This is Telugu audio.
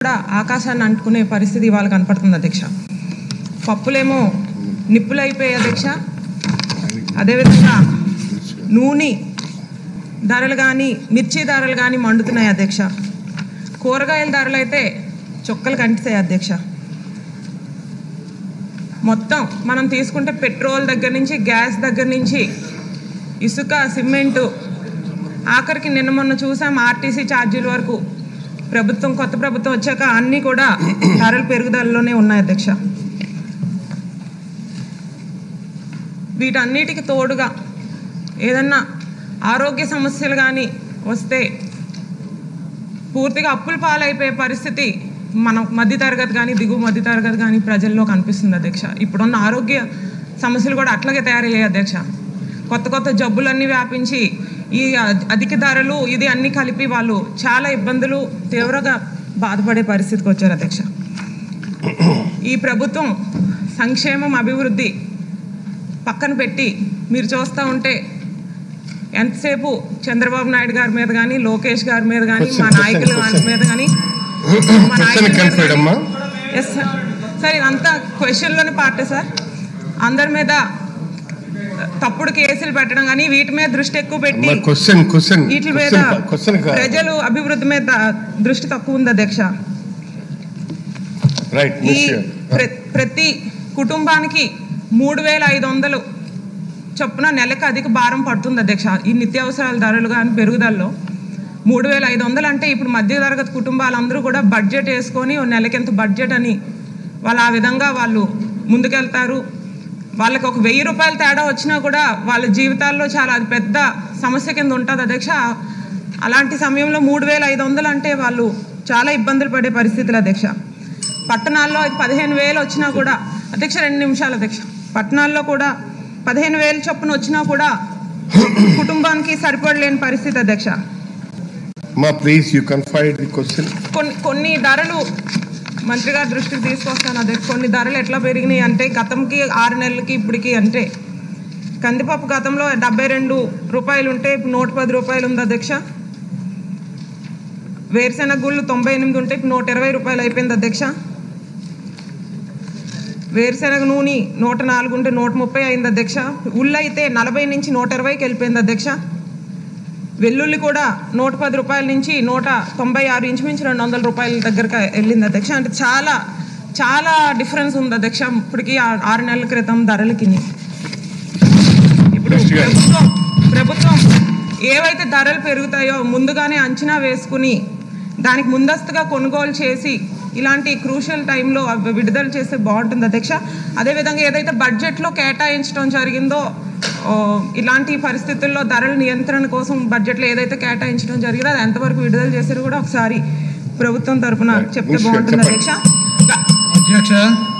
కూడా ఆకాశాన్ని అంటుకునే పరిస్థితి ఇవాళ కనపడుతుంది అధ్యక్ష పప్పులేమో నిప్పులైపోయాయి అధ్యక్ష అదేవిధంగా నూనె ధరలు కానీ మిర్చి ధరలు కానీ మండుతున్నాయి అధ్యక్ష కూరగాయల ధరలు అయితే చొక్కలు కంటిస్తాయి అధ్యక్ష మొత్తం మనం తీసుకుంటే పెట్రోల్ దగ్గర నుంచి గ్యాస్ దగ్గర నుంచి ఇసుక సిమెంటు ఆఖరికి నిన్న మొన్న చూసాం ఆర్టీసీ ఛార్జీల వరకు ప్రభుత్వం కొత్త ప్రభుత్వం వచ్చాక అన్నీ కూడా ధరలు పెరుగుదలలోనే ఉన్నాయి అధ్యక్ష వీటన్నిటికి తోడుగా ఏదన్నా ఆరోగ్య సమస్యలు కానీ వస్తే పూర్తిగా అప్పుల పాలైపోయే పరిస్థితి మన మధ్యతరగతి కానీ దిగువ మధ్యతరగతి కానీ ప్రజల్లో కనిపిస్తుంది అధ్యక్ష ఇప్పుడున్న ఆరోగ్య సమస్యలు కూడా అట్లాగే తయారయ్యాయి అధ్యక్ష కొత్త కొత్త జబ్బులన్నీ వ్యాపించి ఈ అ- అధిక ధరలు ఇది అన్ని కలిపి వాళ్ళు చాలా ఇబ్బందులు తీవ్రంగా బాధపడే పరిస్థితికి వచ్చారు అధ్యక్ష ఈ ప్రభుత్వం సంక్షేమం అభివృద్ధి పక్కన పెట్టి మీరు చూస్తూ ఉంటే ఎంతసేపు చంద్రబాబు నాయుడు గారి మీద కానీ లోకేష్ గారి మీద కానీ మా Question, నాయకుల question, వారి మీద కానీ మా Question నాయకుల మీద conclude కానీ- అమ్మా. ఎస్ సార్ సార్ ఇదంతా క్వశ్చన్లోని పార్టే సార్ అందరి మీద తప్పుడు కేసులు పెట్టడం కానీ వీటి మీద దృష్టి ఎక్కువ పెట్టి క్వశ్చన్ క్వశ్చన్ వీటి మీద క్వశ్చన్ ప్రజలు అభివృద్ధి మీద దృష్టి తక్కువ ఉంది అధ్యక్ష రైట్ ఈ ప్ర- ప్రతి కుటుంబానికి మూడు వేల ఐదు వందలు చొప్పున నెలకు అధిక భారం పడుతుంది అధ్యక్ష ఈ నిత్యావసరాల ధరలు కానీ పెరుగుదలలో మూడు వేల ఐదు వందలు అంటే ఇప్పుడు మధ్యతరగతి కుటుంబాలందరూ కూడా బడ్జెట్ వేసుకొని ఓ నెలకింత బడ్జెట్ అని వాళ్ళు ఆ విధంగా వాళ్ళు ముందుకెళ్తారు వాళ్ళకి ఒక వెయ్యి రూపాయలు తేడా వచ్చినా కూడా వాళ్ళ జీవితాల్లో చాలా అది పెద్ద సమస్య కింద ఉంటుంది అధ్యక్ష అలాంటి సమయంలో మూడు వేల ఐదు వందలు అంటే వాళ్ళు చాలా ఇబ్బందులు పడే పరిస్థితులు అధ్యక్ష పట్టణాల్లో అది పదిహేను వేలు వచ్చినా కూడా అధ్యక్ష రెండు నిమిషాలు అధ్యక్ష పట్టణాల్లో కూడా పదిహేను వేలు చొప్పున వచ్చినా కూడా కుటుంబానికి సరిపడలేని పరిస్థితి అధ్యక్ష మా please you confide the question కొన్ని కొన్ని ధరలు మంత్రి గారి దృష్టికి తీసుకొస్తాను అదే కొన్ని ధరలు ఎట్లా పెరిగినాయి అంటే గతంకి ఆరు నెలలకి ఇప్పటికి అంటే కందిపప్పు గతంలో డెబ్బై రెండు రూపాయలు ఉంటే ఇప్పుడు నూట పది రూపాయలు ఉంది అధ్యక్ష వేరుశెనగ గుళ్ళు తొంభై ఎనిమిది ఉంటే ఇప్పుడు నూట ఇరవై రూపాయలు అయిపోయింది అధ్యక్ష వేరుశెనగ నూనె నూట నాలుగు ఉంటే నూట ముప్పై అయింది అధ్యక్ష ఉల్లు అయితే నలభై నుంచి నూట ఇరవైకి వెళ్ళిపోయింది అధ్యక్ష వెల్లుల్లి కూడా నూట పది రూపాయల నుంచి నూట తొంభై ఆరు ఇంచుమించు రెండు వందల రూపాయల దగ్గరకు వెళ్ళింది అధ్యక్ష అంటే చాలా చాలా డిఫరెన్స్ ఉంది అధ్యక్ష ఇప్పటికి ఆ- ఆరు నెలల క్రితం ధరలకి ఇప్పుడు Next guy. ప్రభుత్వం ప్రభుత్వం ఏవైతే ధరలు పెరుగుతాయో ముందుగానే అంచనా వేసుకుని దానికి ముందస్తుగా కొనుగోలు చేసి ఇలాంటి క్రూషియల్ టైంలో అవి విడుదల చేస్తే బాగుంటుంది అధ్యక్ష అదేవిధంగా ఏదైతే బడ్జెట్లో కేటాయించడం జరిగిందో ఓ, ఇలాంటి పరిస్థితుల్లో ధరల నియంత్రణ కోసం బడ్జెట్లో ఏదైతే కేటాయించడం జరిగిందో అది ఎంతవరకు విడుదల చేశారో కూడా ఒకసారి ప్రభుత్వం తరుపున చెప్తే Miss, బాగుంటుంది చెప్పండి. అధ్యక్ష అధ్యక్ష